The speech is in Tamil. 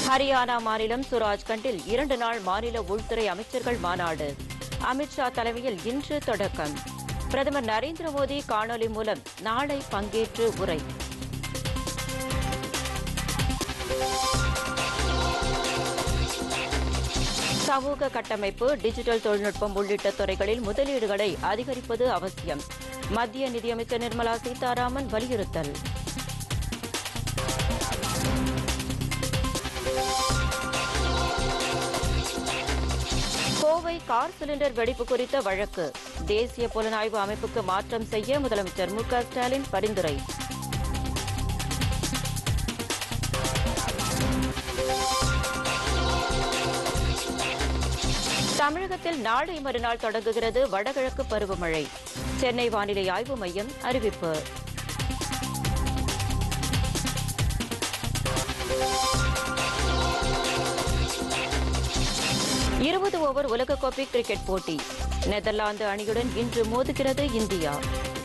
ஹரியானா மாநிலம் சுராஜ்கண்டில் இரண்டு நாள் மாநில உள்துறை அமைச்சர்கள் மாநாடு அமித்ஷா தலைமையில் இன்று தொடக்கம் பிரதமர் நரேந்திர மோடி காணொலி மூலம் நாளை பங்கேற்று உரை சமூக கட்டமைப்பு டிஜிட்டல் தொழில்நுட்பம் உள்ளிட்ட துறைகளில் முதலீடுகளை அதிகரிப்பது அவசியம் மத்திய நிதியமைச்சர் நிர்மலா சீதாராமன் வலியுறுத்தல் கோவை கார் சிலிண்டர் வெடிப்பு குறித்த வழக்கு தேசிய புலனாய்வு அமைப்புக்கு மாற்றம் செய்ய முதலமைச்சர் மு க ஸ்டாலின் பரிந்துரை தமிழகத்தில் நாளை மறுநாள் தொடங்குகிறது வடகிழக்கு பருவமழை சென்னை வானிலை ஆய்வு மையம் அறிவிப்பு இருபது ஓவர் உலகக்கோப்பை கிரிக்கெட் போட்டி நெதர்லாந்து அணியுடன் இன்று மோதுகிறது இந்தியா